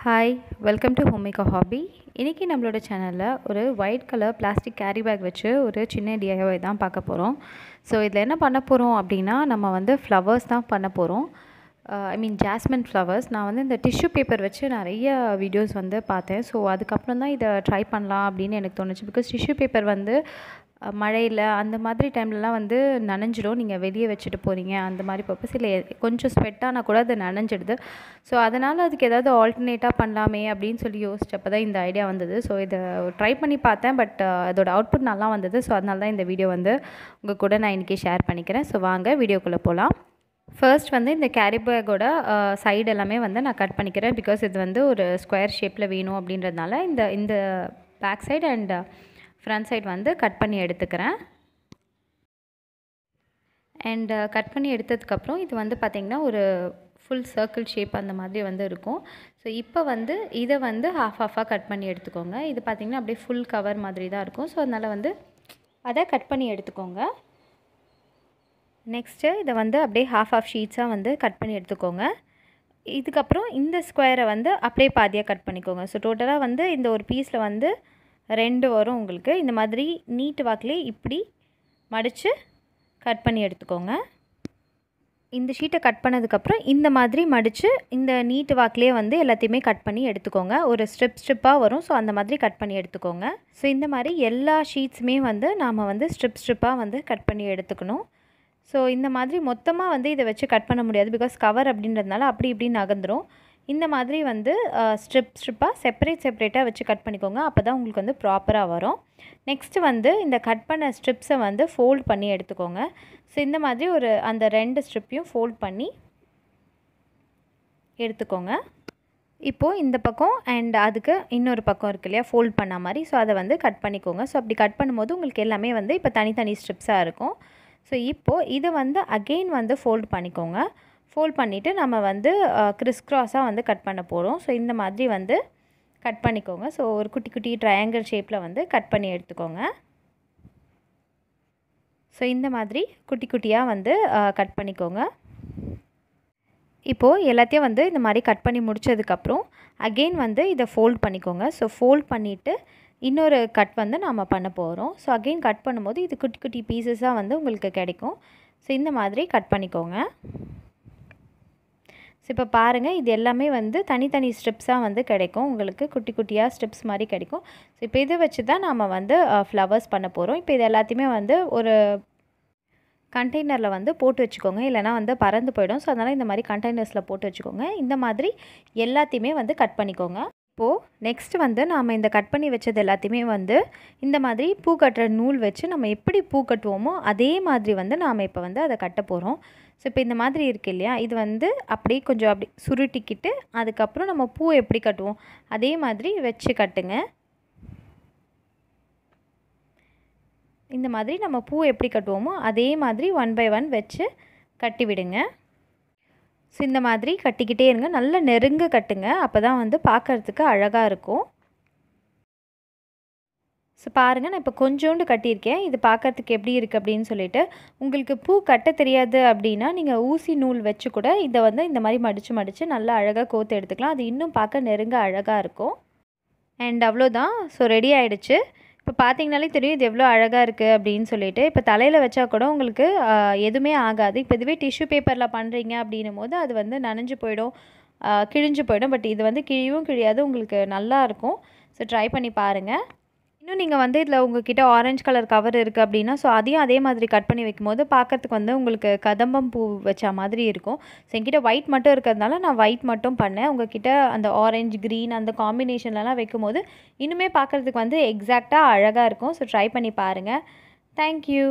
Hi welcome to homemaker hobby இன்றைக்கி நம்மளோட சேனலில் ஒரு white colour plastic carry bag வச்சு ஒரு சின்ன டிஐஒய் தான் பார்க்க போகிறோம் ஸோ இதில் என்ன பண்ண போகிறோம் அப்படின்னா நம்ம வந்து ஃப்ளவர்ஸ் தான் பண்ண போகிறோம் ஐ மீன் ஜாஸ்மின் ஃப்ளவர்ஸ் நான் வந்து இந்த டிஷ்யூ பேப்பர் வச்சு நிறைய வீடியோஸ் வந்து பார்த்தேன் ஸோ அதுக்கப்புறம் தான் இதை ட்ரை பண்ணலாம் அப்படின்னு எனக்கு தோணுச்சு பிகாஸ் டிஷ்யூ பேப்பர் வந்து அஹ், மழையில் அந்த மாதிரி டைம்லலாம் வந்து நனைஞ்சிடும் நீங்கள் வெளியே வச்சுட்டு போகிறீங்க அந்த மாதிரி பர்பஸ் இல்லை கொஞ்சம் ஸ்வெட்டானா கூட அது நனைஞ்சிடுது ஸோ அதனால் அதுக்கு ஏதாவது ஆல்டர்னேட்டாக பண்ணலாமே அப்படின்னு சொல்லி யோசிச்சப்போ தான் இந்த ஐடியா வந்தது ஸோ இதை ட்ரை பண்ணி பார்த்தேன் பட் அதோட அவுட்புட் நல்லா வந்தது ஸோ அதனால தான் இந்த வீடியோ வந்து உங்கள் கூட நான் இன்றைக்கி ஷேர் பண்ணிக்கிறேன் ஸோ வாங்க வீடியோக்குள்ளே போகலாம் ஃபர்ஸ்ட் வந்து இந்த கேரி பேக்கோட சைடு எல்லாமே வந்து நான் கட் பண்ணிக்கிறேன் பிகாஸ் இது வந்து ஒரு ஸ்கொயர் ஷேப்பில் வேணும் அப்படின்றதுனால இந்த இந்த back side and front side வந்து கட் பண்ணி எடுத்துக்கிறேன் அண்ட் கட் பண்ணி எடுத்ததுக்கப்புறம் இது வந்து பார்த்திங்கன்னா ஒரு ஃபுல் சர்க்கிள் ஷேப் அந்த மாதிரி வந்து இருக்கும் ஸோ இப்போ வந்து இதை வந்து ஹாஃப் ஹாஃபாக கட் பண்ணி எடுத்துக்கோங்க இது பார்த்திங்கன்னா அப்படியே ஃபுல் கவர் மாதிரி தான் இருக்கும் ஸோ அதனால் வந்து அதை கட் பண்ணி எடுத்துக்கோங்க நெக்ஸ்ட்டு இதை வந்து அப்படியே ஹாஃப் ஆஃப் ஷீட்ஸாக வந்து கட் பண்ணி எடுத்துக்கோங்க இதுக்கப்புறம் இந்த ஸ்கொயரை வந்து அப்படியே பாதியாக கட் பண்ணிக்கோங்க ஸோ டோட்டலாக வந்து இந்த ஒரு பீஸில் வந்து ரெண்டு வரும் உங்களுக்கு இந்த மாதிரி நீட் வாக்கிலே இப்படி மடித்து கட் பண்ணி எடுத்துக்கோங்க இந்த ஷீட்டை கட் பண்ணதுக்கப்புறம் இந்த மாதிரி மடித்து இந்த நீட்டு வாக்கிலே வந்து எல்லாத்தையுமே கட் பண்ணி எடுத்துக்கோங்க ஒரு ஸ்ட்ரிப் ஸ்ட்ரிப்பாக வரும் ஸோ அந்த மாதிரி கட் பண்ணி எடுத்துக்கோங்க ஸோ இந்த மாதிரி எல்லா ஷீட்ஸுமே வந்து நாம் வந்து ஸ்ட்ரிப் ஸ்ட்ரிப்பாக வந்து கட் பண்ணி எடுத்துக்கணும் ஸோ இந்த மாதிரி மொத்தமாக வந்து இதை வச்சு கட் பண்ண முடியாது பிகாஸ் கவர் அப்படின்றதுனால அப்படி இப்படி நகர்ந்துரும் இந்த மாதிரி வந்து ஸ்ட்ரிப் ஸ்ட்ரிப்பாக செப்பரேட் செப்பரேட்டாக வச்சு கட் பண்ணிக்கோங்க அப்போ தான் உங்களுக்கு வந்து ப்ராப்பராக வரும் நெக்ஸ்ட்டு வந்து இந்த கட் பண்ண ஸ்ட்ரிப்ஸை வந்து ஃபோல்ட் பண்ணி எடுத்துக்கோங்க ஸோ இந்த மாதிரி ஒரு அந்த ரெண்டு ஸ்ட்ரிப்பையும் ஃபோல்ட் பண்ணி எடுத்துக்கோங்க இப்போது இந்த பக்கம் அண்ட் அதுக்கு இன்னொரு பக்கம் இருக்கு இல்லையா ஃபோல்ட் பண்ண மாதிரி ஸோ அதை வந்து கட் பண்ணிக்கோங்க ஸோ அப்படி கட் பண்ணும்போது உங்களுக்கு எல்லாமே வந்து இப்போ தனித்தனி ஸ்ட்ரிப்ஸாக இருக்கும் ஸோ இப்போது இதை வந்து அகெயின் வந்து ஃபோல்ட் பண்ணிக்கோங்க ஃபோல்ட் பண்ணிவிட்டு நம்ம வந்து கிறிஸ் க்ராஸாக வந்து கட் பண்ண போகிறோம் ஸோ இந்த மாதிரி வந்து கட் பண்ணிக்கோங்க ஸோ ஒரு குட்டி குட்டி ட்ரையாங்கிள் ஷேப்பில் வந்து கட் பண்ணி எடுத்துக்கோங்க ஸோ இந்த மாதிரி குட்டி குட்டியாக வந்து கட் பண்ணிக்கோங்க இப்போது எல்லாத்தையும் வந்து இந்த மாதிரி கட் பண்ணி முடிச்சதுக்கப்புறம் அகெயின் வந்து இதை ஃபோல்ட் பண்ணிக்கோங்க ஸோ ஃபோல்ட் பண்ணிவிட்டு இன்னொரு கட் வந்து நாம் பண்ண போகிறோம் ஸோ அகெயின் கட் பண்ணும்போது இது குட்டி குட்டி பீசஸாக வந்து உங்களுக்கு கிடைக்கும் ஸோ இந்த மாதிரி கட் பண்ணிக்கோங்க ஸோ இப்போ பாருங்கள் இது எல்லாமே வந்து தனித்தனி ஸ்ட்ரிப்ஸாக வந்து கிடைக்கும் உங்களுக்கு குட்டி குட்டியாக ஸ்ட்ரிப்ஸ் மாதிரி கிடைக்கும் ஸோ இப்போ இதை வச்சு தான் நாம் வந்து ஃப்ளவர்ஸ் பண்ண போகிறோம் இப்போ இது எல்லாத்தையுமே வந்து ஒரு கண்டெய்னரில் வந்து போட்டு வச்சுக்கோங்க இல்லைனா வந்து பறந்து போயிடும் ஸோ அதனால் இந்த மாதிரி கண்டெய்னர்ஸில் போட்டு வச்சுக்கோங்க இந்த மாதிரி எல்லாத்தையுமே வந்து கட் பண்ணிக்கோங்க இப்போது நெக்ஸ்ட் வந்து நாம் இந்த கட் பண்ணி வச்சது எல்லாத்தையுமே வந்து இந்த மாதிரி பூ கட்டுற நூல் வச்சு நம்ம எப்படி பூ கட்டுவோமோ அதே மாதிரி வந்து நாம் இப்போ வந்து அதை கட்ட போகிறோம் ஸோ இப்போ இந்த மாதிரி இருக்கு இல்லையா இது வந்து அப்படியே கொஞ்சம் அப்படி சுருட்டிக்கிட்டு அதுக்கப்புறம் நம்ம பூ எப்படி கட்டுவோம் அதே மாதிரி வச்சு கட்டுங்க இந்த மாதிரி நம்ம பூ எப்படி கட்டுவோமோ அதே மாதிரி ஒன் பை ஒன் வச்சு கட்டி விடுங்க ஸோ இந்த மாதிரி கட்டிக்கிட்டே இருங்க நல்ல நெருங்க கட்டுங்க அப்போ தான் வந்து பார்க்குறதுக்கு அழகாக இருக்கும் ஸோ பாருங்கள் நான் இப்போ கொஞ்சோண்டு கட்டியிருக்கேன் இது பார்க்கறதுக்கு எப்படி இருக்குது அப்படின்னு சொல்லிட்டு உங்களுக்கு பூ கட்ட தெரியாது அப்படின்னா நீங்கள் ஊசி நூல் வச்சு கூட இதை வந்து இந்த மாதிரி மடித்து மடித்து நல்லா அழகாக கோத்து எடுத்துக்கலாம் அது இன்னும் பார்க்க நெருங்க அழகாக இருக்கும் அண்ட் அவ்வளோதான் ஸோ ரெடி ஆகிடுச்சு இப்போ பார்த்தீங்கனாலே தெரியும் இது எவ்வளோ அழகாக இருக்குது அப்படின்னு சொல்லிட்டு இப்போ தலையில் வச்சா கூட உங்களுக்கு ஆஹ், எதுவுமே ஆகாது இப்போ இதுவே டிஷ்யூ பேப்பரில் பண்ணுறீங்க அப்படின்னும் போது அது வந்து நனைஞ்சு போயிடும் ஆஹ், கிழிஞ்சு போயிடும் பட் இது வந்து கிழியும் கிழியாது உங்களுக்கு நல்லா இருக்கும் ஸோ ட்ரை பண்ணி பாருங்கள் இன்னும் நீங்கள் வந்து இதில் உங்ககிட்ட ஆரஞ்சு கலர் கவர் இருக்குது அப்படின்னா ஸோ அதையும் அதே மாதிரி கட் பண்ணி வைக்கும்போது பார்க்கறதுக்கு வந்து உங்களுக்கு கதம்பம் பூ வச்ச மாதிரி இருக்கும் ஸோ என்கிட்ட ஒயிட் மட்டும் இருக்கிறதுனால நான் ஒயிட் மட்டும் பண்ணேன் உங்ககிட்ட அந்த ஆரஞ்சு க்ரீன் அந்த காம்பினேஷன்லலாம் வைக்கும்போது இன்னுமே பார்க்குறதுக்கு வந்து எக்ஸாக்டாக அழகாக இருக்கும் ஸோ ட்ரை பண்ணி பாருங்கள் thank you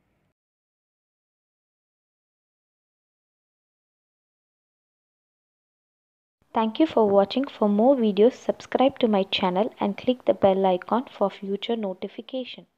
Thank you for watching. For more videos, subscribe to my channel and click the bell icon for future notification.